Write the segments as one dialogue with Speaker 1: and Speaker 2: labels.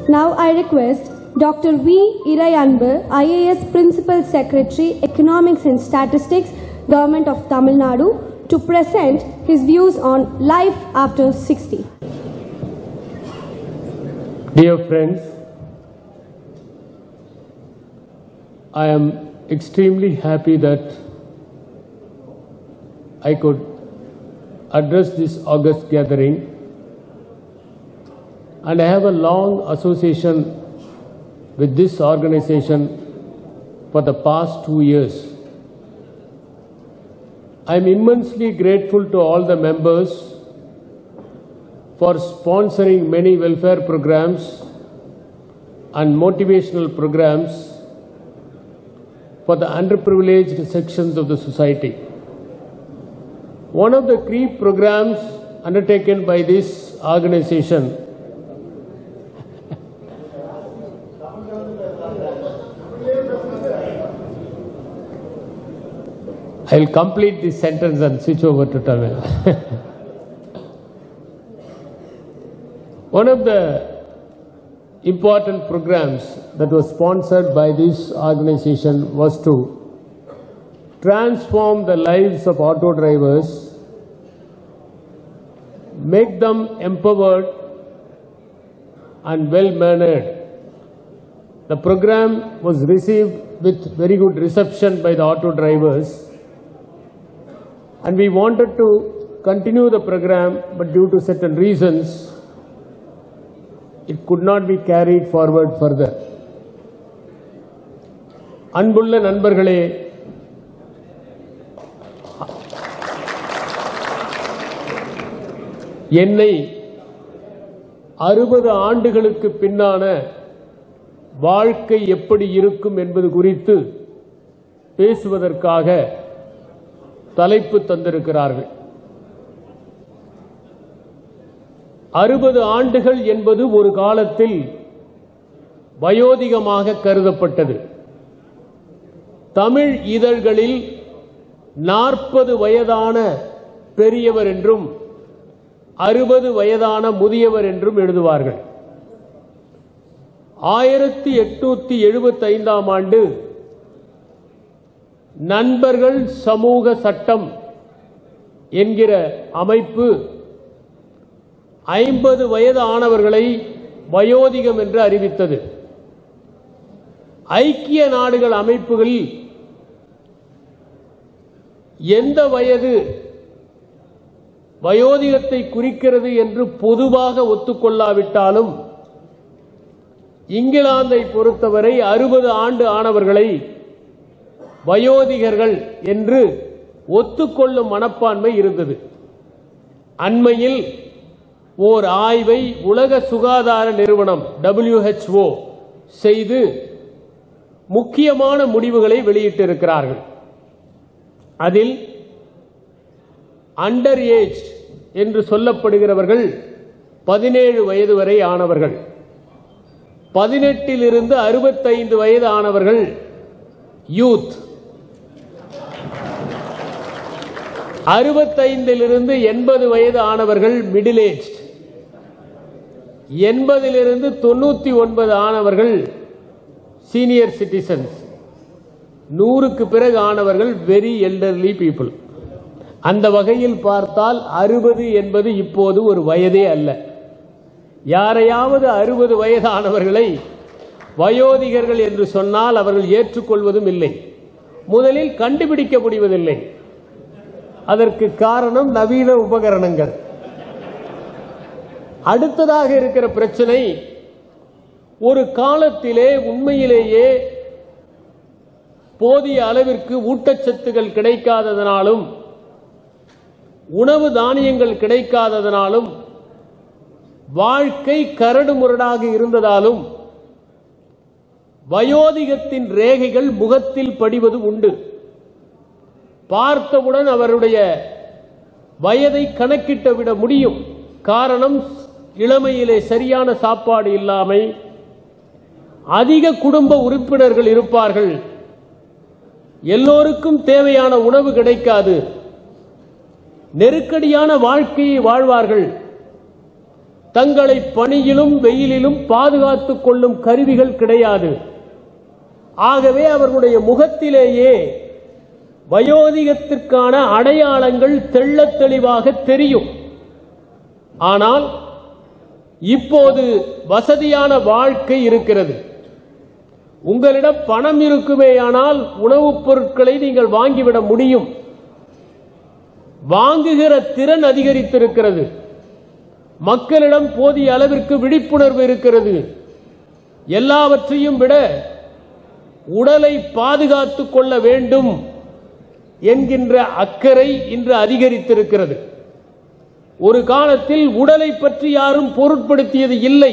Speaker 1: Now I request Dr. V. Irayanbu, IAS Principal Secretary, Economics and Statistics, Government of Tamil Nadu, to present his views on life after 60.
Speaker 2: Dear friends, I am extremely happy that I could address this August gathering and I have a long association with this organization for the past two years. I am immensely grateful to all the members for sponsoring many welfare programs and motivational programs for the underprivileged sections of the society. One of the key programs undertaken by this organization I'll complete this sentence and switch over to Tamil. One of the important programs that was sponsored by this organization was to transform the lives of auto drivers, make them empowered and well mannered. The program was received with very good reception by the auto drivers and we wanted to continue the program but due to certain reasons it could not be carried forward further. அன்புள்ள நண்பர்களே என்னை அறுபது ஆண்டுகளுக்கு பின்னான வாழ்க்கை எப்படி இருக்கும் என்பது குறித்து பேசுவதற்காக தலைப்பு தந்திருக்கிறார்கள் அறுபது ஆண்டுகள் என்பது ஒரு காலத்தில் வயோதிகமாக கருதப்பட்டது தமிழ் இதழ்களில் நாற்பது வயதான பெரியவர் என்றும் அறுபது வயதான முதியவர் என்றும் எழுதுவார்கள் ஆயிரத்தி எட்நூத்தி எழுபத்தி ஐந்தாம் ஆண்டு நண்பர்கள் சமூக சட்டம் என்கிற அமைப்பு ஐம்பது வயது ஆனவர்களை வயோதிகம் என்று அறிவித்தது ஐக்கிய நாடுகள் அமைப்புகளில் எந்த வயது வயோதிகத்தை குறிக்கிறது என்று பொதுவாக ஒத்துக்கொள்ளாவிட்டாலும் இங்கிலாந்தை பொறுத்தவரை அறுபது ஆண்டு ஆனவர்களை வயோதிகர்கள் என்று ஒத்துக்கொள்ளும் மனப்பான்மை இருந்தது அண்மையில் ஓர் ஆய்வை உலக சுகாதார நிறுவனம் WHO செய்து முக்கியமான முடிவுகளை வெளியிட்டிருக்கிறார்கள் அதில் அண்டர் ஏஜ் என்று சொல்லப்படுகிறவர்கள் பதினேழு வயது வரை ஆனவர்கள் பதினெட்டிலிருந்து அறுபத்தைந்து வயது ஆனவர்கள் யூத் அறுபத்தைந்திலிருந்து எண்பது வயது ஆனவர்கள் மிடில் ஏஜ் எண்பதிலிருந்து தொண்ணூத்தி ஒன்பது ஆனவர்கள் சீனியர் சிட்டிசன்ஸ் நூறுக்கு பிறகு ஆனவர்கள் வெரி எல்டர்லி பீப்புள் அந்த வகையில் பார்த்தால் அறுபது என்பது இப்போது ஒரு வயதே அல்ல யாரையாவது அறுபது வயதானவர்களை வயோதிகர்கள் என்று சொன்னால் அவர்கள் ஏற்றுக்கொள்வதும் இல்லை முதலில் கண்டுபிடிக்க முடிவதில்லை அதற்கு காரணம் நவீன உபகரணங்கள் அடுத்ததாக இருக்கிற பிரச்சனை ஒரு காலத்திலே உண்மையிலேயே போதிய அளவிற்கு ஊட்டச்சத்துகள் கிடைக்காததனாலும் உணவு தானியங்கள் கிடைக்காததனாலும் வாழ்க்கை கரடு முரடாக இருந்ததாலும் வயோதிகத்தின் ரேகைகள் முகத்தில் படிவது உண்டு பார்த்தவுடன் அவருடைய வயதை கணக்கிட்டு விட முடியும் காரணம் இளமையிலே சரியான சாப்பாடு இல்லாமை அதிக குடும்ப உறுப்பினர்கள் இருப்பார்கள் எல்லோருக்கும் தேவையான உணவு கிடைக்காது நெருக்கடியான வாழ்க்கையை வாழ்வார்கள் தங்களை பணியிலும் வெயிலிலும் பாதுகாத்துக் கொள்ளும் கருவிகள் கிடையாது ஆகவே அவர்களுடைய முகத்திலேயே வயோதிகத்திற்கான அடையாளங்கள் தெள்ளத் தெளிவாக தெரியும் ஆனால் இப்போது வசதியான வாழ்க்கை இருக்கிறது உங்களிடம் பணம் இருக்குமேயானால் உணவுப் பொருட்களை நீங்கள் வாங்கிவிட முடியும் வாங்குகிற திறன் அதிகரித்திருக்கிறது மக்களிடம் போதிய அளவிற்கு விழிப்புணர்வு இருக்கிறது எல்லாவற்றையும் விட உடலை பாதுகாத்துக் கொள்ள வேண்டும் என்கின்ற அக்கறை இன்று அதிகரித்திருக்கிறது ஒரு காலத்தில் உடலை பற்றி யாரும் பொருட்படுத்தியது இல்லை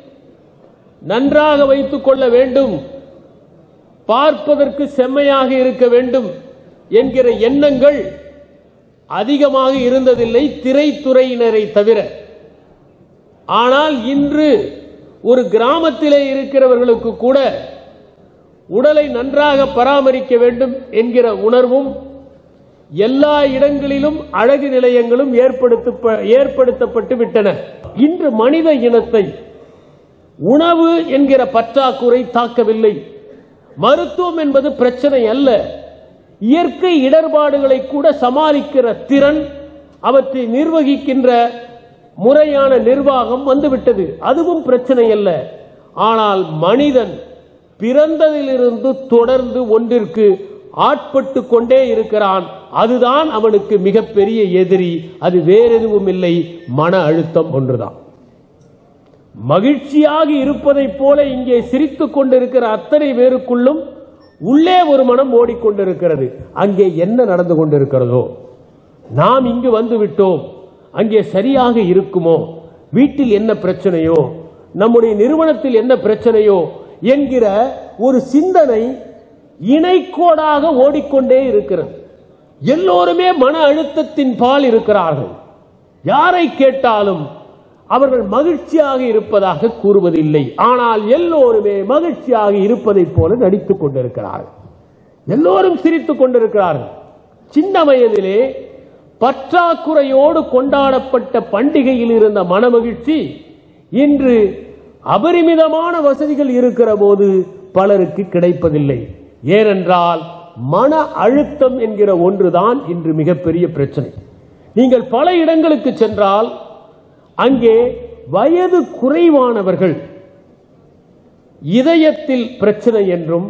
Speaker 2: நன்றாக வைத்துக் கொள்ள வேண்டும் பார்ப்பதற்கு செம்மையாக இருக்க வேண்டும் என்கிற எண்ணங்கள் அதிகமாக இருந்ததில்லை திரைத்துறையினரை தவிர ஆனால் இன்று ஒரு கிராமத்திலே இருக்கிறவர்களுக்கு கூட உடலை நன்றாக பராமரிக்க வேண்டும் என்கிற உணர்வும் எல்லா இடங்களிலும் அழகு நிலையங்களும் ஏற்படுத்த ஏற்படுத்தப்பட்டு விட்டன இன்று மனித இனத்தை உணவு என்கிற பற்றாக்குறை தாக்கவில்லை மருத்துவம் என்பது பிரச்சனை அல்ல இயற்கை இடர்பாடுகளை கூட சமாளிக்கிற திறன் அவற்றை நிர்வகிக்கின்ற முறையான நிர்வாகம் வந்துவிட்டது அதுவும் பிரச்சனை அல்ல ஆனால் மனிதன் பிறந்ததிலிருந்து தொடர்ந்து ஒன்றிற்கு ஆட்பட்டு கொண்டே இருக்கிறான் அதுதான் அவனுக்கு மிகப்பெரிய எதிரி அது வேறெதுவும் இல்லை மன அழுத்தம் ஒன்றுதான் மகிழ்ச்சியாக இருப்பதைப் போல இங்கே சிரித்துக் கொண்டிருக்கிற அத்தனை பேருக்குள்ளும் உள்ளே ஒரு மனம் ஓடிக்கொண்டிருக்கிறது அங்கே என்ன நடந்து கொண்டிருக்கிறதோ நாம் இங்கு வந்து விட்டோம் அங்கே சரியாக இருக்குமோ வீட்டில் என்ன பிரச்சனையோ நம்முடைய நிறுவனத்தில் என்ன பிரச்சனையோ என்கிற ஒரு சிந்தனை இணைக்கோடாக ஓடிக்கொண்டே இருக்கிறது எல்லோருமே மன அழுத்தத்தின் பால் இருக்கிறார்கள் யாரை கேட்டாலும் அவர்கள் மகிழ்ச்சியாக இருப்பதாக கூறுவதில்லை ஆனால் எல்லோருமே மகிழ்ச்சியாக இருப்பதைப் போல நடித்துக் கொண்டிருக்கிறார்கள் எல்லோரும் சிரித்துக் கொண்டிருக்கிறார்கள் சின்ன வயதிலே பற்றாக்குறையோடு கொண்டாடப்பட்ட பண்டிகையில் இருந்த மனமகிழ்ச்சி இன்று அபரிமிதமான வசதிகள் இருக்கிற போது பலருக்கு கிடைப்பதில்லை ஏனென்றால் மன அழுத்தம் என்கிற ஒன்றுதான் இன்று மிகப்பெரிய பிரச்சனை நீங்கள் பல இடங்களுக்கு சென்றால் அங்கே வயது குறைவானவர்கள் இதயத்தில் பிரச்சனை என்றும்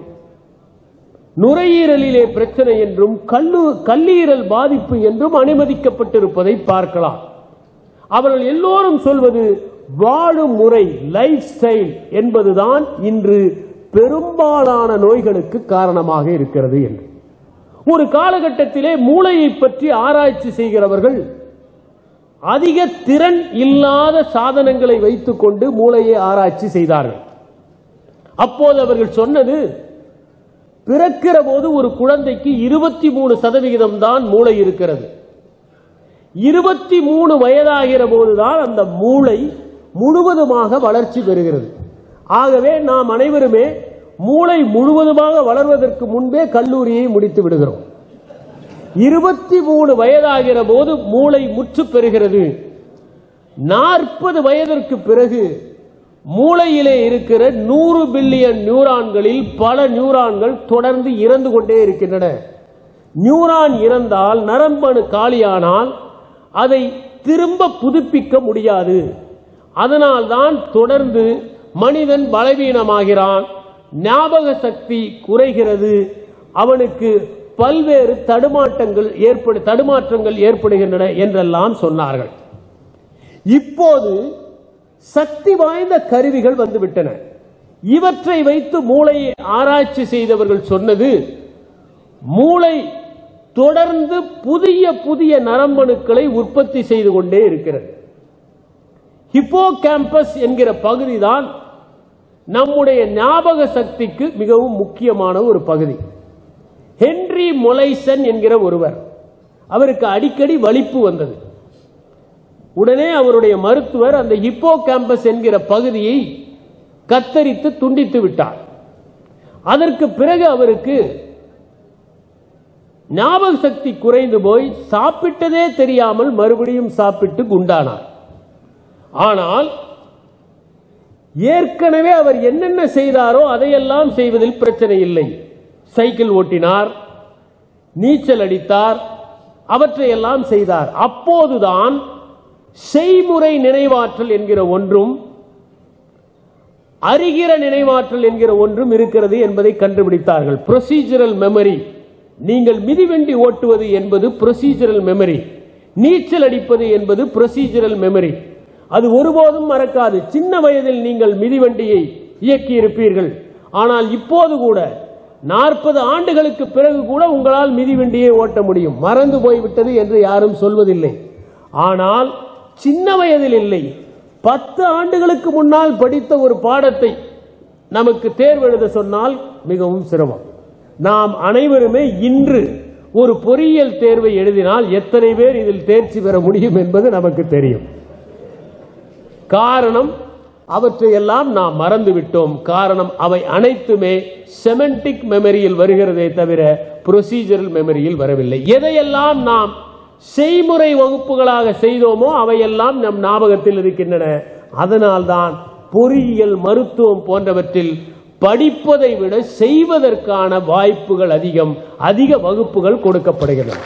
Speaker 2: நுரையீரலிலே பிரச்சனை என்றும் கல்லு கல்லீரல் பாதிப்பு என்றும் அனுமதிக்கப்பட்டிருப்பதை பார்க்கலாம் அவர்கள் எல்லோரும் சொல்வது வாழும் முறை லைஃப் ஸ்டைல் என்பதுதான் இன்று பெரும்பாலான நோய்களுக்கு காரணமாக இருக்கிறது என்று ஒரு காலகட்டத்திலே மூளையை பற்றி ஆராய்ச்சி செய்கிறவர்கள் அதிக திறன் இல்லாத சாதனங்களை வைத்துக்கொண்டு மூளையை ஆராய்ச்சி செய்தார்கள் அப்போது அவர்கள் சொன்னது பிறக்கிற போது ஒரு குழந்தைக்கு இருபத்தி மூணு சதவிகிதம் தான் மூளை இருக்கிறது இருபத்தி மூணு வயதாகிற போதுதான் அந்த மூளை முழுவதுமாக வளர்ச்சி பெறுகிறது ஆகவே நாம் அனைவருமே மூளை முழுவதுமாக வளர்வதற்கு முன்பே கல்லூரியை முடித்து விடுகிறோம் இருபத்தி மூணு வயதாகிற போது மூளை முற்று பெறுகிறது நாற்பது வயதிற்கு பிறகு மூளையிலே இருக்கிற நூறு பில்லியன் நியூரான்களில் பல நியூரான்கள் தொடர்ந்து இறந்து கொண்டே இருக்கின்றன நியூரான் இறந்தால் நரம்பணு காலியானால் அதை திரும்ப புதுப்பிக்க முடியாது அதனால்தான் தொடர்ந்து மனிதன் பலவீனமாகிறான் ஞாபக சக்தி குறைகிறது அவனுக்கு பல்வேறு தடுமாட்டங்கள் ஏற்படு தடுமாற்றங்கள் ஏற்படுகின்றன என்றெல்லாம் சொன்னார்கள் இப்போது சக்தி வாய்ந்த கருவிகள் வந்துவிட்டன இவற்றை வைத்து மூளையை ஆராய்ச்சி செய்தவர்கள் சொன்னது மூளை தொடர்ந்து புதிய புதிய நரம்பணுக்களை உற்பத்தி செய்து கொண்டே இருக்கிறது ஹிப்போ கேம்பஸ் என்கிற பகுதிதான் நம்முடைய ஞாபக சக்திக்கு மிகவும் முக்கியமான ஒரு பகுதி ஹென்றி மொலைசன் என்கிற ஒருவர் அவருக்கு அடிக்கடி வலிப்பு வந்தது உடனே அவருடைய மருத்துவர் அந்த ஹிப்போ கேம்பஸ் என்கிற பகுதியை கத்தரித்து துண்டித்து விட்டார் அதற்கு பிறகு அவருக்கு ஞாபக சக்தி குறைந்து போய் சாப்பிட்டதே தெரியாமல் மறுபடியும் சாப்பிட்டு குண்டானார் ஆனால் ஏற்கனவே அவர் என்னென்ன செய்தாரோ அதையெல்லாம் செய்வதில் பிரச்சனை இல்லை சைக்கிள் ஓட்டினார் நீச்சல் அடித்தார் அவற்றையெல்லாம் செய்தார் அப்போதுதான் செய்முறை நினைவாற்றல் என்கிற ஒன்றும் அறிகிற நினைவாற்றல் என்கிற ஒன்றும் இருக்கிறது என்பதை கண்டுபிடித்தார்கள் ப்ரொசீஜரல் மெமரி நீங்கள் மிதிவண்டி ஓட்டுவது என்பது ப்ரொசீஜரல் மெமரி நீச்சல் அடிப்பது என்பது ப்ரொசீஜரல் மெமரி அது ஒருபோதும் மறக்காது சின்ன வயதில் நீங்கள் மிதிவண்டியை இயக்கி இருப்பீர்கள் ஆனால் இப்போது கூட நாற்பது ஆண்டுகளுக்கு பிறகு கூட உங்களால் மிதிவண்டியை ஓட்ட முடியும் மறந்து போய்விட்டது என்று யாரும் சொல்வதில்லை ஆனால் சின்ன வயதில் இல்லை பத்து ஆண்டுகளுக்கு முன்னால் படித்த ஒரு பாடத்தை நமக்கு தேர்வு எழுத சொன்னால் மிகவும் சிரமம் நாம் அனைவருமே இன்று ஒரு பொறியியல் தேர்வை எழுதினால் எத்தனை பேர் இதில் தேர்ச்சி பெற முடியும் என்பது நமக்கு தெரியும் காரணம் அவற்றையெல்லாம் நாம் மறந்துவிட்டோம் காரணம் அவை அனைத்துமே செமெண்டிக் மெமரியில் வருகிறதே தவிர ப்ரொசீஜரல் மெமரியில் வரவில்லை எதையெல்லாம் நாம் செய்முறை வகுப்புகளாக செய்தோமோ அவையெல்லாம் நம் ஞாபகத்தில் இருக்கின்றன அதனால்தான் பொறியியல் மருத்துவம் போன்றவற்றில் படிப்பதை விட செய்வதற்கான வாய்ப்புகள் அதிகம் அதிக வகுப்புகள் கொடுக்கப்படுகின்றன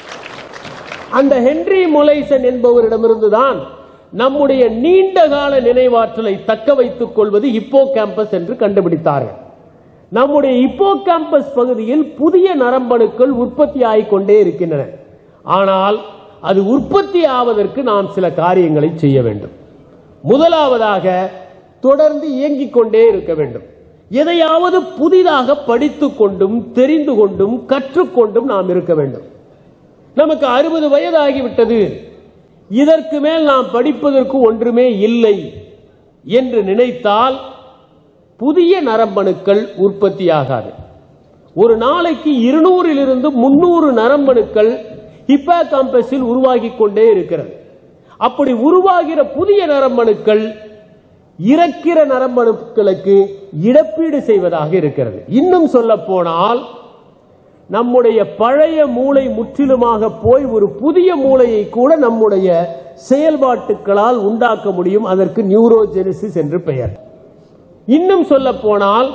Speaker 2: அந்த ஹென்றி மொலைசன் என்பவரிடமிருந்துதான் நம்முடைய நீண்ட கால நினைவாற்றலை தக்க வைத்துக் கொள்வது இப்போ கேம்பஸ் என்று கண்டுபிடித்தார்கள் நம்முடைய இப்போ கேம்பஸ் பகுதியில் புதிய நரம்பணுக்கள் உற்பத்தி ஆகிக் கொண்டே இருக்கின்றன ஆனால் அது உற்பத்தி ஆவதற்கு நாம் சில காரியங்களை செய்ய வேண்டும் முதலாவதாக தொடர்ந்து இயங்கிக் கொண்டே இருக்க வேண்டும் எதையாவது புதிதாக படித்துக் கொண்டும் தெரிந்து கொண்டும் கற்றுக்கொண்டும் நாம் இருக்க வேண்டும் நமக்கு அறுபது வயது ஆகிவிட்டது இதற்கு மேல் நாம் படிப்பதற்கு ஒன்றுமே இல்லை என்று நினைத்தால் புதிய நரம்பணுக்கள் உற்பத்தியாகாது ஒரு நாளைக்கு இருநூறிலிருந்து முன்னூறு நரம்பணுக்கள் ஹிப்பா காம்பஸில் உருவாகி கொண்டே இருக்கிறது அப்படி உருவாகிற புதிய நரம்பணுக்கள் இறக்கிற நரம்பணுக்களுக்கு இழப்பீடு செய்வதாக இருக்கிறது இன்னும் சொல்ல போனால் நம்முடைய பழைய மூளை முற்றிலுமாக போய் ஒரு புதிய மூளையை கூட நம்முடைய செயல்பாட்டுகளால் உண்டாக்க முடியும் அதற்கு நியூரோஜெனிசிஸ் என்று பெயர் இன்னும் சொல்ல போனால்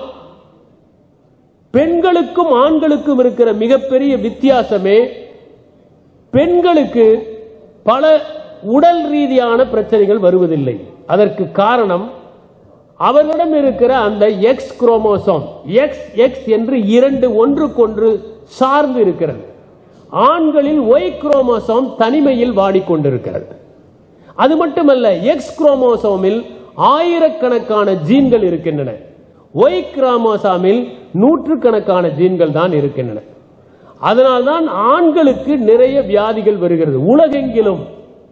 Speaker 2: பெண்களுக்கும் ஆண்களுக்கும் இருக்கிற மிகப்பெரிய வித்தியாசமே பெண்களுக்கு பல உடல் ரீதியான பிரச்சனைகள் வருவதில்லை அதற்கு காரணம் அவர்களிடம் இருக்கிற அந்த எக்ஸ் குரோமோசோம் எக்ஸ் எக்ஸ் என்று இரண்டு ஒன்றுக்கொன்று சார்ந்து இருக்கிறது ஆண்களில் ஒய் குரோமோசோம் தனிமையில் வாடிக்கொண்டிருக்கிறது அது மட்டுமல்ல எக்ஸ் குரோமோசோமில் ஆயிரக்கணக்கான ஜீன்கள் இருக்கின்றன ஒய் குரோமோசோமில் நூற்றுக்கணக்கான ஜீன்கள் தான் இருக்கின்றன அதனால்தான் ஆண்களுக்கு நிறைய வியாதிகள் வருகிறது உலகெங்கிலும்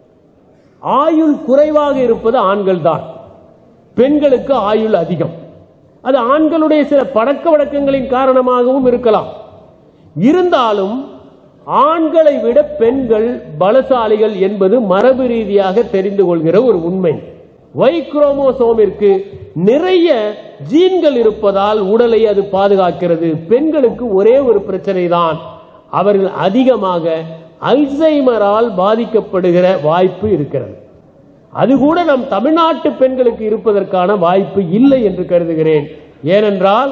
Speaker 2: ஆயுள் குறைவாக இருப்பது ஆண்கள் தான் பெண்களுக்கு ஆயுள் அதிகம் அது ஆண்களுடைய சில பழக்க வழக்கங்களின் காரணமாகவும் இருக்கலாம் இருந்தாலும் ஆண்களை விட பெண்கள் பலசாலிகள் என்பது மரபு ரீதியாக தெரிந்து கொள்கிற ஒரு உண்மை ஒய் குரோமோசோமிற்கு நிறைய ஜீன்கள் இருப்பதால் உடலை அது பாதுகாக்கிறது பெண்களுக்கு ஒரே ஒரு பிரச்சனை தான் அவர்கள் அதிகமாக அல்சைமரால் பாதிக்கப்படுகிற வாய்ப்பு இருக்கிறது அது கூட நம் தமிழ்நாட்டு பெண்களுக்கு இருப்பதற்கான வாய்ப்பு இல்லை என்று கருதுகிறேன் ஏனென்றால்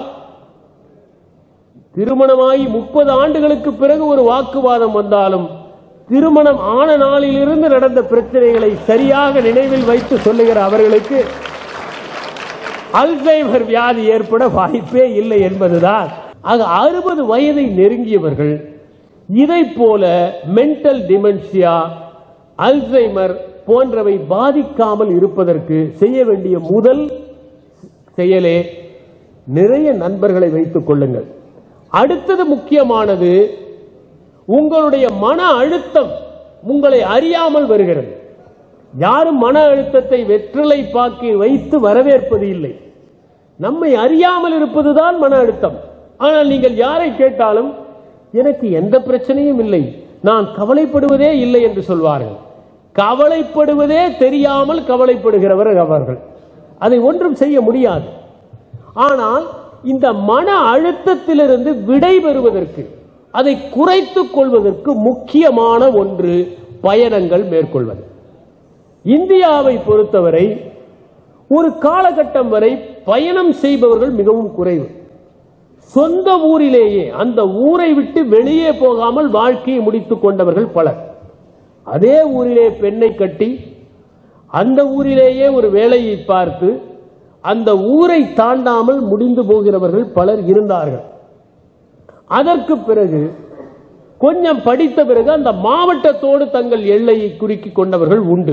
Speaker 2: திருமணமாகி முப்பது ஆண்டுகளுக்கு பிறகு ஒரு வாக்குவாதம் வந்தாலும் திருமணம் ஆன நாளிலிருந்து நடந்த பிரச்சனைகளை சரியாக நினைவில் வைத்து சொல்லுகிற அவர்களுக்கு அல்சைமர் வியாதி ஏற்பட வாய்ப்பே இல்லை என்பதுதான் ஆக அறுபது வயதை நெருங்கியவர்கள் இதை போல மென்டல் டிமென்ஷியா அல்சைமர் போன்றவை பாதிக்காமல் இருப்பதற்கு செய்ய வேண்டிய முதல் செயலே நிறைய நண்பர்களை வைத்துக் கொள்ளுங்கள் அடுத்தது முக்கியமானது உங்களுடைய மன அழுத்தம் உங்களை அறியாமல் வருகிறது யாரும் மன அழுத்தத்தை வெற்றிலை பாக்கி வைத்து வரவேற்பது இல்லை நம்மை அறியாமல் இருப்பதுதான் மன அழுத்தம் ஆனால் நீங்கள் யாரை கேட்டாலும் எனக்கு எந்த பிரச்சனையும் இல்லை நான் கவலைப்படுவதே இல்லை என்று சொல்வார்கள் கவலைப்படுவதே தெரியாமல் கவலைப்படுகிறவர் அவர்கள் அதை ஒன்றும் செய்ய முடியாது ஆனால் இந்த மன அழுத்தத்திலிருந்து விடை பெறுவதற்கு அதை குறைத்துக் கொள்வதற்கு முக்கியமான ஒன்று பயணங்கள் மேற்கொள்வது இந்தியாவை பொறுத்தவரை ஒரு காலகட்டம் வரை பயணம் செய்பவர்கள் மிகவும் குறைவு சொந்த ஊரிலேயே அந்த ஊரை விட்டு வெளியே போகாமல் வாழ்க்கையை முடித்துக் கொண்டவர்கள் பலர் அதே ஊரிலே பெண்ணை கட்டி அந்த ஊரிலேயே ஒரு வேலையை பார்த்து அந்த ஊரை தாண்டாமல் முடிந்து போகிறவர்கள் பலர் இருந்தார்கள் அதற்கு பிறகு கொஞ்சம் படித்த பிறகு அந்த மாவட்டத்தோடு தங்கள் எல்லையை குறுக்கிக் கொண்டவர்கள் உண்டு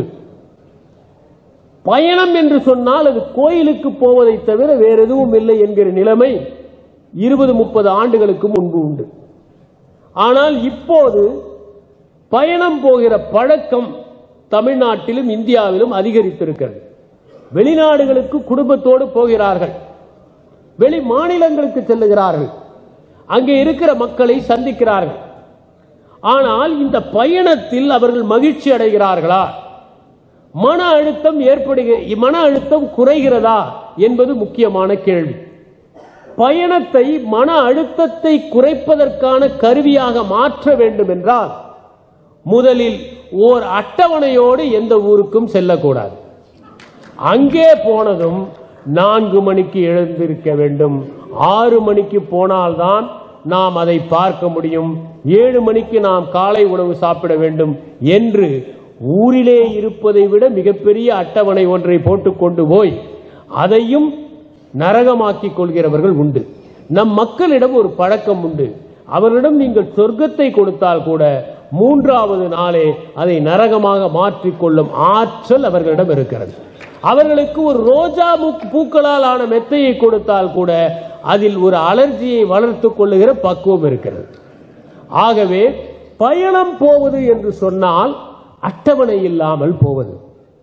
Speaker 2: பயணம் என்று சொன்னால் அது கோயிலுக்கு போவதை தவிர வேற எதுவும் இல்லை என்கிற நிலைமை இருபது முப்பது ஆண்டுகளுக்கு முன்பு உண்டு ஆனால் இப்போது பயணம் போகிற பழக்கம் தமிழ்நாட்டிலும் இந்தியாவிலும் அதிகரித்திருக்கிறது வெளிநாடுகளுக்கு குடும்பத்தோடு போகிறார்கள் வெளி மாநிலங்களுக்கு செல்லுகிறார்கள் அங்கே இருக்கிற மக்களை சந்திக்கிறார்கள் ஆனால் இந்த பயணத்தில் அவர்கள் மகிழ்ச்சி அடைகிறார்களா மன அழுத்தம் ஏற்படுகிற மன அழுத்தம் குறைகிறதா என்பது முக்கியமான கேள்வி பயணத்தை மன அழுத்தத்தை குறைப்பதற்கான கருவியாக மாற்ற வேண்டும் என்றால் முதலில் ஓர் அட்டவணையோடு எந்த ஊருக்கும் செல்லக்கூடாது அங்கே போனதும் நான்கு மணிக்கு எழுந்திருக்க வேண்டும் ஆறு மணிக்கு போனால்தான் நாம் அதை பார்க்க முடியும் ஏழு மணிக்கு நாம் காலை உணவு சாப்பிட வேண்டும் என்று ஊரிலே இருப்பதை விட மிகப்பெரிய அட்டவணை ஒன்றை போட்டுக்கொண்டு போய் அதையும் நரகமாக்கிக் கொள்கிறவர்கள் உண்டு நம் மக்களிடம் ஒரு பழக்கம் உண்டு அவர்களிடம் நீங்கள் சொர்க்கத்தை கொடுத்தால் கூட மூன்றாவது நாளே அதை நரகமாக மாற்றிக்கொள்ளும் ஆற்றல் அவர்களிடம் இருக்கிறது அவர்களுக்கு ஒரு ரோஜா பூ- பூக்களால் ஆன மெத்தையை கொடுத்தால் கூட அதில் ஒரு அலர்ஜியை வளர்த்துக் கொள்ளுகிற பக்குவம் இருக்கிறது ஆகவே பயணம் போவது என்று சொன்னால் அட்டவணை இல்லாமல் போவது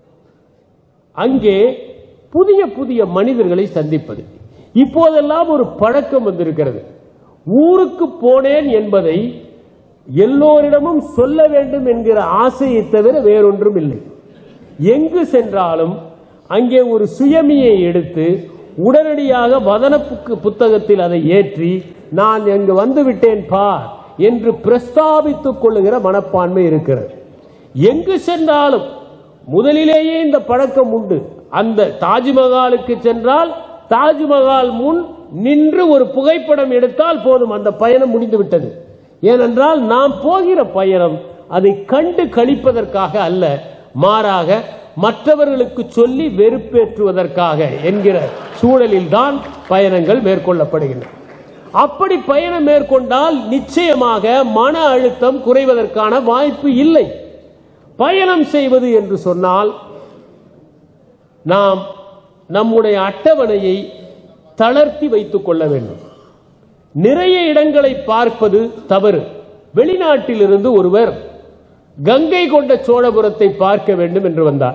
Speaker 2: அங்கே புதிய புதிய மனிதர்களை சந்திப்பது இப்போதெல்லாம் ஒரு பழக்கம் வந்திருக்கிறது ஊருக்கு போனேன் என்பதை எல்லோரிடமும் சொல்ல வேண்டும் என்கிற ஆசையை தவிர வேறொன்றும் இல்லை எங்கு சென்றாலும் அங்கே ஒரு சுயமியை எடுத்து உடனடியாக வதன புக்கு- புத்தகத்தில் அதை ஏற்றி நான் எங்கு வந்து விட்டேன் பார் என்று பிரஸ்தாபித்துக் கொள்ளுகிற மனப்பான்மை இருக்கிறது எங்கு சென்றாலும் முதலிலேயே இந்த பழக்கம் உண்டு அந்த தாஜ்மஹாலுக்கு சென்றால் தாஜ்மஹால் முன் நின்று ஒரு புகைப்படம் எடுத்தால் போதும் அந்த பயணம் முடிந்து விட்டது ஏனென்றால் நாம் போகிற பயணம் அதை கண்டு கழிப்பதற்காக அல்ல மாறாக மற்றவர்களுக்கு சொல்லி வெறுப்பேற்றுவதற்காக என்கிற சூழலில் தான் பயணங்கள் மேற்கொள்ளப்படுகின்றன அப்படி பயணம் மேற்கொண்டால் நிச்சயமாக மன அழுத்தம் குறைவதற்கான வாய்ப்பு இல்லை பயணம் செய்வது என்று சொன்னால் நாம் நம்முடைய அட்டவணையை தளர்த்தி வைத்துக் கொள்ள வேண்டும் நிறைய இடங்களை பார்ப்பது தவறு வெளிநாட்டிலிருந்து ஒருவர் கங்கை கொண்ட சோழபுரத்தை பார்க்க வேண்டும் என்று வந்தார்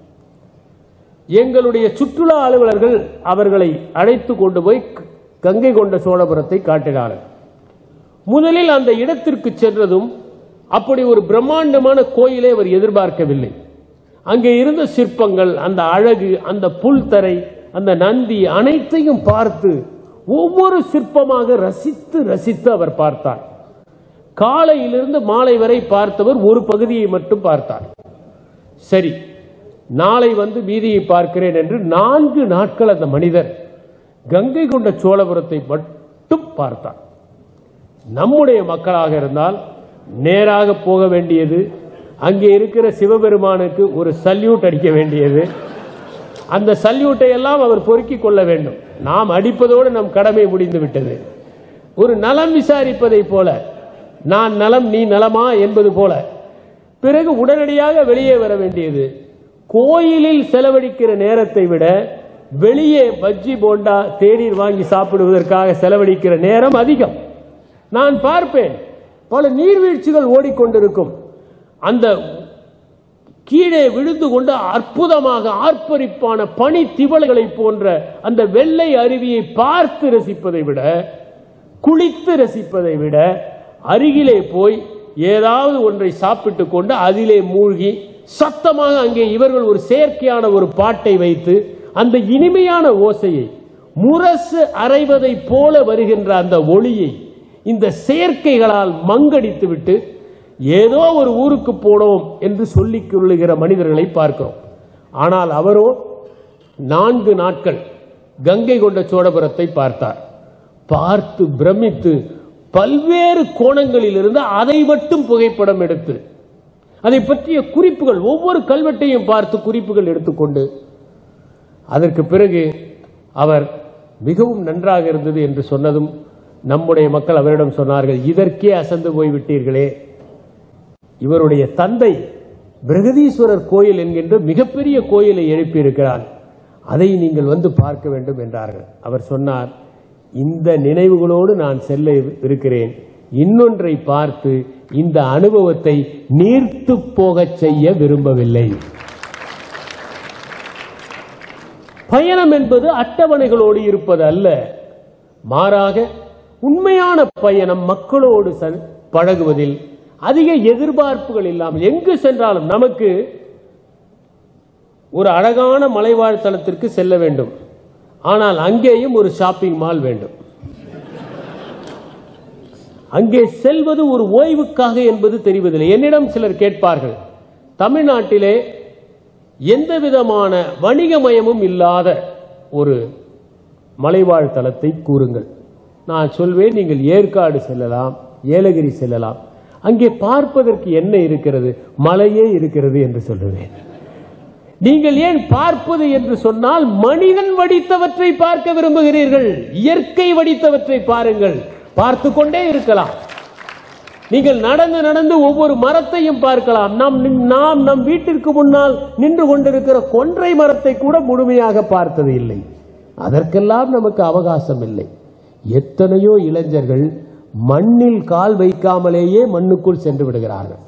Speaker 2: எங்களுடைய சுற்றுலா அலுவலர்கள் அவர்களை அழைத்து கொண்டு போய் கங்கை கொண்ட சோழபுரத்தை காட்டினார்கள் முதலில் அந்த இடத்திற்கு சென்றதும் அப்படி ஒரு பிரம்மாண்டமான கோயிலை அவர் எதிர்பார்க்கவில்லை அங்கே இருந்த சிற்பங்கள் அந்த அழகு அந்த புல்தரை அந்த நந்தி அனைத்தையும் பார்த்து ஒவ்வொரு சிற்பமாக ரசித்து ரசித்து அவர் பார்த்தார் காலையிலிருந்து மாலை வரை பார்த்தவர் ஒரு பகுதியை மட்டும் பார்த்தார் சரி நாளை வந்து மீதியை பார்க்கிறேன் என்று நான்கு நாட்கள் அந்த மனிதர் கங்கை கொண்ட சோழபுரத்தை மட்டும் பார்த்தார் நம்முடைய மக்களாக இருந்தால் நேராக போக வேண்டியது அங்கே இருக்கிற சிவபெருமானுக்கு ஒரு சல்யூட் அடிக்க வேண்டியது அந்த சல்யூட்டை எல்லாம் அவர் பொறுக்கிக் கொள்ள வேண்டும் நாம் அடிப்பதோடு நம் கடமை முடிந்து விட்டது ஒரு நலம் விசாரிப்பதைப் போல நான் நலம் நீ நலமா என்பது போல பிறகு உடனடியாக வெளியே வர வேண்டியது கோயிலில் செலவழிக்கிற நேரத்தை விட வெளியே பஜ்ஜி போண்டா தேநீர் வாங்கி சாப்பிடுவதற்காக செலவழிக்கிற நேரம் அதிகம் நான் பார்ப்பேன் பல நீர்வீழ்ச்சிகள் ஓடிக்கொண்டிருக்கும் அந்த கீழே விழுந்து கொண்டு அற்புதமாக ஆர்ப்பரிப்பான பனி திவள்களை போன்ற அந்த வெள்ளை அருவியை பார்த்து ரசிப்பதை விட குளித்து ரசிப்பதை விட அருகிலே போய் ஏதாவது ஒன்றை சாப்பிட்டு கொண்டு அதிலே மூழ்கி சத்தமாக அங்கே இவர்கள் ஒரு செயற்கையான ஒரு பாட்டை வைத்து அந்த இனிமையான ஓசையை முரசு அறைவதைப் போல வருகின்ற அந்த ஒளியை இந்த செயற்கைகளால் மங்கடித்து விட்டு ஏதோ ஒரு ஊருக்கு போனோம் என்று சொல்லிக் கொள்ளுகிற மனிதர்களை பார்க்கிறோம் ஆனால் அவரோ நான்கு நாட்கள் கங்கை கொண்ட சோழபுரத்தை பார்த்தார் பார்த்து பிரமித்து பல்வேறு கோணங்களில் இருந்து அதை மட்டும் புகைப்படம் எடுத்து அதை பற்றிய குறிப்புகள் ஒவ்வொரு கல்வெட்டையும் பார்த்து குறிப்புகள் எடுத்துக்கொண்டு அதற்கு பிறகு அவர் மிகவும் நன்றாக இருந்தது என்று சொன்னதும் நம்முடைய மக்கள் அவரிடம் சொன்னார்கள் இதற்கே அசந்து போய்விட்டீர்களே இவருடைய தந்தை பிரகதீஸ்வரர் கோயில் என்கின்ற மிகப்பெரிய கோயிலை எழுப்பியிருக்கிறார் அதை நீங்கள் வந்து பார்க்க வேண்டும் என்றார்கள் அவர் சொன்னார் இந்த நினைவுகளோடு நான் செல்ல இருக்கிறேன் இன்னொன்றை பார்த்து இந்த அனுபவத்தை நீர்த்து போகச் செய்ய விரும்பவில்லை பயணம் என்பது அட்டவணைகளோடு இருப்பது அல்ல மாறாக உண்மையான பயணம் மக்களோடு ச- பழகுவதில் அதிக எதிர்பார்ப்புகள் இல்லாமல் எங்கு சென்றாலும் நமக்கு ஒரு அழகான மலைவாழ் தலத்திற்கு செல்ல வேண்டும் ஆனால் அங்கேயும் ஒரு ஷாப்பிங் மால் வேண்டும் அங்கே செல்வது ஒரு ஓய்வுக்காக என்பது தெரிவதில்லை என்னிடம் சிலர் கேட்பார்கள் தமிழ்நாட்டிலே எந்த விதமான வணிகமயமும் இல்லாத ஒரு மலைவாழ் தலத்தை கூறுங்கள் நான் சொல்வேன் நீங்கள் ஏற்காடு செல்லலாம் ஏலகிரி செல்லலாம் அங்கே பார்ப்பதற்கு என்ன இருக்கிறது மலையே இருக்கிறது என்று சொல்லுவேன் நீங்கள் ஏன் பார்ப்பது என்று சொன்னால் மனிதன் வடித்தவற்றை பார்க்க விரும்புகிறீர்கள் இயற்கை வடித்தவற்றை பாருங்கள் பார்த்து கொண்டே இருக்கலாம் நீங்கள் நடந்து நடந்து ஒவ்வொரு மரத்தையும் பார்க்கலாம் நாம் நின்- நாம் நம் வீட்டிற்கு முன்னால் நின்று கொண்டிருக்கிற கொன்றை மரத்தை கூட முழுமையாக பார்த்தது இல்லை அதற்கெல்லாம் நமக்கு அவகாசம் இல்லை எத்தனையோ இளைஞர்கள் மண்ணில் கால் வைக்காமலேயே மண்ணுக்குள் சென்று விடுகிறார்கள்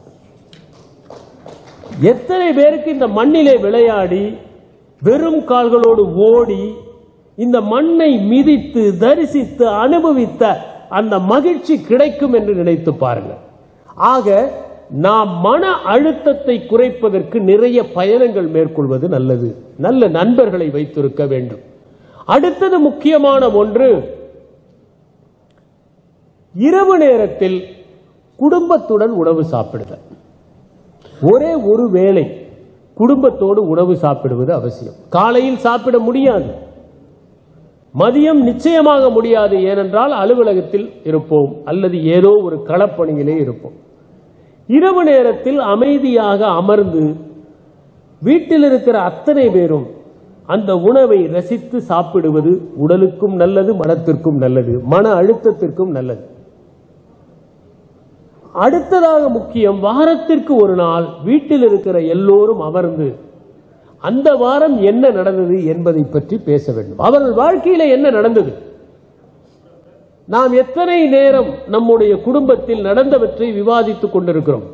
Speaker 2: எத்தனை பேருக்கு இந்த மண்ணிலே விளையாடி வெறும் கால்களோடு ஓடி இந்த மண்ணை மிதித்து தரிசித்து அனுபவித்த அந்த மகிழ்ச்சி கிடைக்கும் என்று நினைத்து பாருங்கள் ஆக நாம் மன அழுத்தத்தை குறைப்பதற்கு நிறைய பயணங்கள் மேற்கொள்வது நல்லது நல்ல நண்பர்களை வைத்திருக்க வேண்டும் அடுத்தது முக்கியமான ஒன்று இரவு நேரத்தில் குடும்பத்துடன் உணவு சாப்பிடுதல் ஒரே ஒரு வேளை குடும்பத்தோடு உணவு சாப்பிடுவது அவசியம் காலையில் சாப்பிட முடியாது மதியம் நிச்சயமாக முடியாது ஏனென்றால் அலுவலகத்தில் இருப்போம் அல்லது ஏதோ ஒரு களப்பணியிலே இருப்போம் இரவு நேரத்தில் அமைதியாக அமர்ந்து வீட்டில் இருக்கிற அத்தனை பேரும் அந்த உணவை ரசித்து சாப்பிடுவது உடலுக்கும் நல்லது மனத்திற்கும் நல்லது மன அழுத்தத்திற்கும் நல்லது அடுத்ததாக முக்கியம் வாரத்திற்கு ஒரு நாள் வீட்டில் இருக்கிற எல்லோரும் அமர்ந்து அந்த வாரம் என்ன நடந்தது என்பதை பற்றி பேச வேண்டும் அவர்கள் வாழ்க்கையில என்ன நடந்தது நாம் எத்தனை நேரம் நம்முடைய குடும்பத்தில் நடந்தவற்றை விவாதித்துக் கொண்டிருக்கிறோம்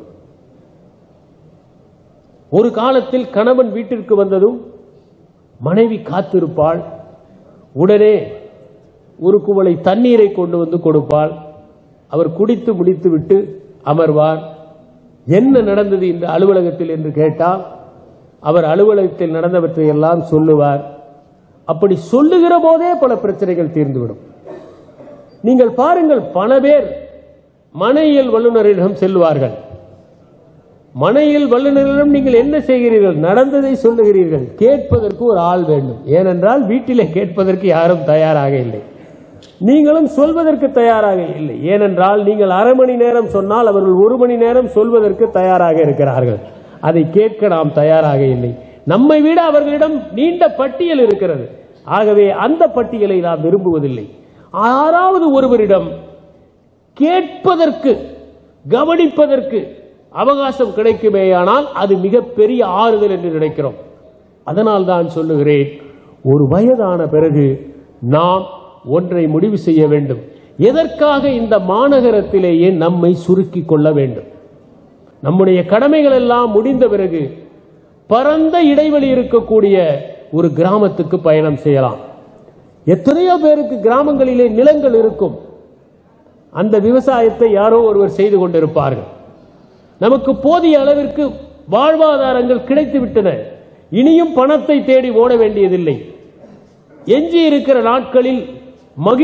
Speaker 2: ஒரு காலத்தில் கணவன் வீட்டிற்கு வந்ததும் மனைவி காத்திருப்பாள் உடனே ஒரு குவளை தண்ணீரை கொண்டு வந்து கொடுப்பாள் அவர் குடித்து முடித்துவிட்டு அமர்வார் என்ன நடந்தது இந்த அலுவலகத்தில் என்று கேட்டால் அவர் அலுவலகத்தில் நடந்தவற்றை எல்லாம் சொல்லுவார் அப்படி சொல்லுகிற போதே பல பிரச்சனைகள் தீர்ந்துவிடும் நீங்கள் பாருங்கள் பல பேர் மனையியல் வல்லுநரிடம் செல்வார்கள் மனையில் வல்லுநரிடம் நீங்கள் என்ன செய்கிறீர்கள் நடந்ததை சொல்லுகிறீர்கள் கேட்பதற்கு ஒரு ஆள் வேண்டும் ஏனென்றால் வீட்டிலே கேட்பதற்கு யாரும் தயாராக இல்லை நீங்களும் சொல்வதற்கு தயாராக இல்லை ஏனென்றால் நீங்கள் அரை மணி நேரம் சொன்னால் அவர்கள் ஒரு மணி நேரம் சொல்வதற்கு தயாராக இருக்கிறார்கள் அதை கேட்க நாம் தயாராக இல்லை நம்மை விட அவர்களிடம் நீண்ட பட்டியல் இருக்கிறது ஆகவே அந்த பட்டியலை நாம் விரும்புவதில்லை யாராவது ஒருவரிடம் கேட்பதற்கு கவனிப்பதற்கு அவகாசம் கிடைக்குமேயானால் அது மிகப்பெரிய ஆறுதல் என்று நினைக்கிறோம் அதனால் தான் சொல்லுகிறேன் ஒரு வயதான பிறகு நாம் ஒன்றை முடிவு செய்ய வேண்டும் எதற்காக இந்த மாநகரத்திலேயே நம்மை சுருக்கிக் கொள்ள வேண்டும் நம்முடைய கடமைகள் எல்லாம் முடிந்த பிறகு பரந்த இடைவெளி இருக்கக்கூடிய ஒரு கிராமத்துக்கு பயணம் செய்யலாம் எத்தனையோ பேருக்கு கிராமங்களிலே நிலங்கள் இருக்கும் அந்த விவசாயத்தை யாரோ ஒருவர் செய்து கொண்டிருப்பார்கள் நமக்கு போதிய அளவிற்கு வாழ்வாதாரங்கள் கிடைத்து விட்டன இனியும் பணத்தை தேடி ஓட வேண்டியதில்லை எஞ்சி இருக்கிற நாட்களில்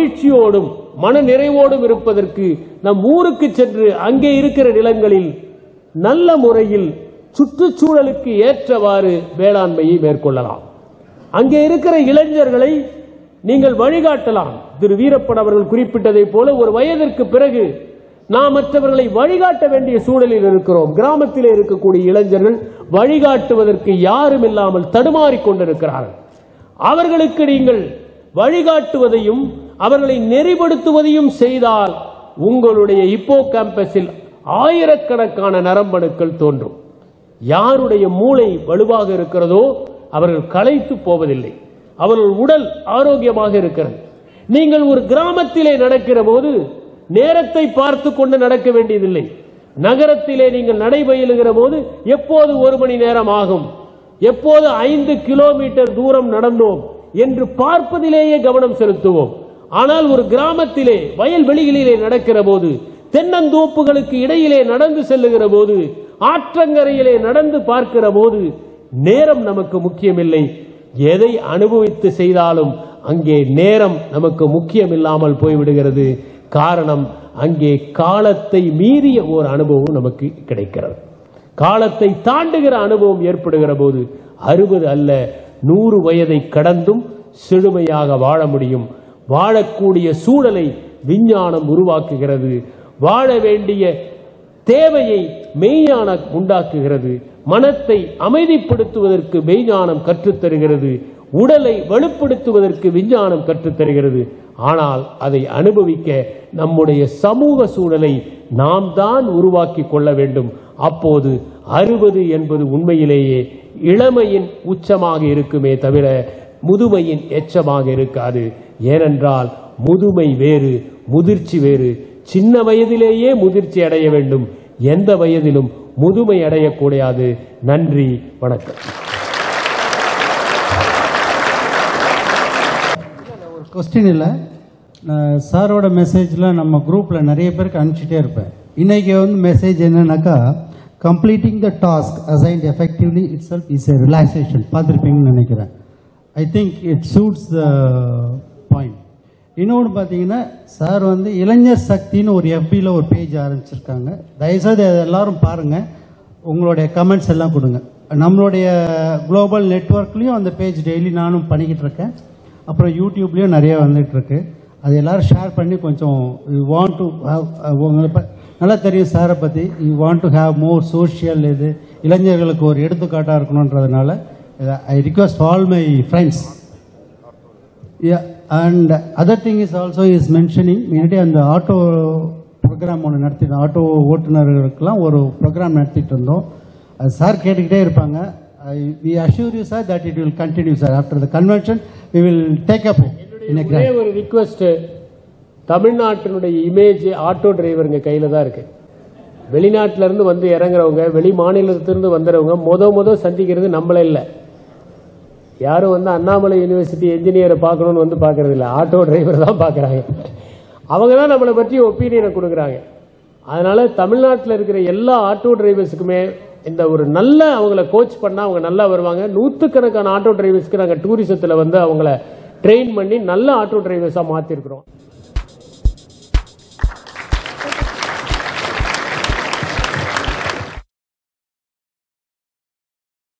Speaker 2: மகிழ்ச்சியோடும் மன நிறைவோடும் இருப்பதற்கு நம் ஊருக்கு சென்று அங்கே இருக்கிற நிலங்களில் நல்ல முறையில் சுற்றுச்சூழலுக்கு ஏற்றவாறு வேளாண்மையை மேற்கொள்ளலாம் அங்கே இருக்கிற இளைஞர்களை நீங்கள் வழிகாட்டலாம் திரு வீரப்பன் அவர்கள் குறிப்பிட்டதைப் போல ஒரு வயதிற்கு பிறகு நாம் மற்றவர்களை வழிகாட்ட வேண்டிய சூழலில் இருக்கிறோம் கிராமத்திலே இருக்கக்கூடிய இளைஞர்கள் வழிகாட்டுவதற்கு யாரும் இல்லாமல் தடுமாறிக் கொண்டிருக்கிறார்கள் அவர்களுக்கு நீங்கள் வழிகாட்டுவதையும் அவர்களை நெறிப்படுத்துவதையும் செய்தால் உங்களுடைய இப்போ கேம்பஸில் ஆயிரக்கணக்கான நரம்பணுக்கள் தோன்றும் யாருடைய மூளை வலுவாக இருக்கிறதோ அவர்கள் களைத்து போவதில்லை அவர்கள் உடல் ஆரோக்கியமாக இருக்கிறது நீங்கள் ஒரு கிராமத்திலே நடக்கிற போது நேரத்தை பார்த்து கொண்டு நடக்க வேண்டியதில்லை நகரத்திலே நீங்கள் நடைபயிலுகிற போது எப்போது ஒரு மணி நேரம் ஆகும் எப்போது ஐந்து கிலோமீட்டர் தூரம் நடந்தோம் என்று பார்ப்பதிலேயே கவனம் செலுத்துவோம் ஆனால் ஒரு கிராமத்திலே வயல்வெளிகளிலே நடக்கிற போது தென்னந்தோப்புகளுக்கு இடையிலே நடந்து செல்லுகிற போது ஆற்றங்கரையிலே நடந்து பார்க்கிற போது நேரம் நமக்கு முக்கியமில்லை எதை அனுபவித்து செய்தாலும் அங்கே நேரம் நமக்கு முக்கியமில்லாமல் போய்விடுகிறது காரணம் அங்கே காலத்தை மீறிய ஒரு அனுபவம் நமக்கு கிடைக்கிறது காலத்தை தாண்டுகிற அனுபவம் ஏற்படுகிற போது அறுபது அல்ல நூறு வயதை கடந்தும் செழுமையாக வாழ முடியும் வாழக்கூடிய சூழலை விஞ்ஞானம் உருவாக்குகிறது வாழ வேண்டிய தேவையை மெய்ஞானம் உண்டாக்குகிறது மனத்தை அமைதிப்படுத்துவதற்கு மெய்ஞானம் கற்றுத்தருகிறது உடலை வலுப்படுத்துவதற்கு விஞ்ஞானம் கற்றுத்தருகிறது ஆனால் அதை அனுபவிக்க நம்முடைய சமூக சூழலை நாம் தான் உருவாக்கி கொள்ள வேண்டும் அப்போது அறுபது என்பது உண்மையிலேயே இளமையின் உச்சமாக இருக்குமே தவிர முதுமையின் எச்சமாக இருக்காது ஏனென்றால் முதுமை வேறு முதிர்ச்சி வேறு சின்ன வயதிலேயே முதிர்ச்சி அடைய வேண்டும் எந்த வயதிலும் முதுமை அடையக்கூடாது நன்றி வணக்கம்
Speaker 3: கொஸ்டின் இல்லை நான் சாரோட மெசேஜ்லாம் நம்ம குரூப்பில் நிறைய பேருக்கு அனுப்பிச்சிட்டே இருப்பேன் இன்னைக்கு வந்து மெசேஜ் என்னன்னாக்கா completing the task assigned effectively itself is a relaxation பார்த்துருப்பீங்கன்னு நினைக்கிறேன் I think it suits the point இன்னொன்று பார்த்தீங்கன்னா சார் வந்து இளைஞர் சக்தின்னு ஒரு எஃபியில் ஒரு பேஜ் ஆரம்பிச்சிருக்காங்க தயவுசெய்து அதை எல்லாரும் பாருங்கள் உங்களுடைய கமெண்ட்ஸ் எல்லாம் கொடுங்க நம்மளுடைய குளோபல் நெட்ஒர்க்லேயும் அந்த பேஜ் டெய்லி நானும் பண்ணிக்கிட்டு இருக்கேன் அப்புறம் யூடியூப்லேயும் நிறைய வந்துட்டு இருக்கு அது எல்லாரும் ஷேர் பண்ணி கொஞ்சம் யூ வாண்ட் டு உங்களை ப- நல்லா தெரியும் சாரை பற்றி you want to have more social இது இளைஞர்களுக்கு ஒரு எடுத்துக்காட்டாக இருக்கணுன்றதுனால I request all my friends Yeah, and other thing is also is mentioning முன்னாடி அந்த ஆட்டோ ப்ரோக்ராம் ஒன்று நடத்தி ஆட்டோ ஓட்டுநர்களுக்கெல்லாம் ஒரு ப்ரோக்ராம் நடத்திட்டு இருந்தோம் அது சார் கேட்டுக்கிட்டே இருப்பாங்க we assure you sir that it will continue sir after the convention we will take up in
Speaker 2: ஒரே ஒரு ரிக்வெஸ்ட் தமிழ்நாட்டினுடைய இமேஜ் ஆட்டோ டிரைவருங்க கையில தான் இருக்கு வெளிநாட்டுல இருந்து வந்து இறங்குறவங்க வெளி மாநிலத்திலிருந்து வந்துறவங்க முத முத சந்திக்கிறது நம்மள இல்ல யாரும் வந்து அண்ணாமலை யூனிவர்சிட்டி என்ஜினியரை பார்க்கணும்னு வந்து பார்க்கறது இல்ல ஆட்டோ டிரைவர் தான் பார்க்கறாங்க அவங்க தான் நம்மளை பற்றி ஒப்பீனியனை கொடுக்குறாங்க அதனால தமிழ்நாட்டில் இருக்கிற எல்லா ஆட்டோ டிரைவர்ஸுக்குமே இந்த ஒரு நல்ல அவங்கள கோச் பண்ணா அவங்க நல்லா வருவாங்க நூற்றுக்கணக்கான ஆட்டோ டிரைவர்ஸ்க்கு நாங்கள் டூரிசத்தில் வந்து அவங்கள ட்ரெயின் பண்ணி நல்ல ஆட்டோ டிரைவர்ஸாக மாற்றிருக்கிறோம்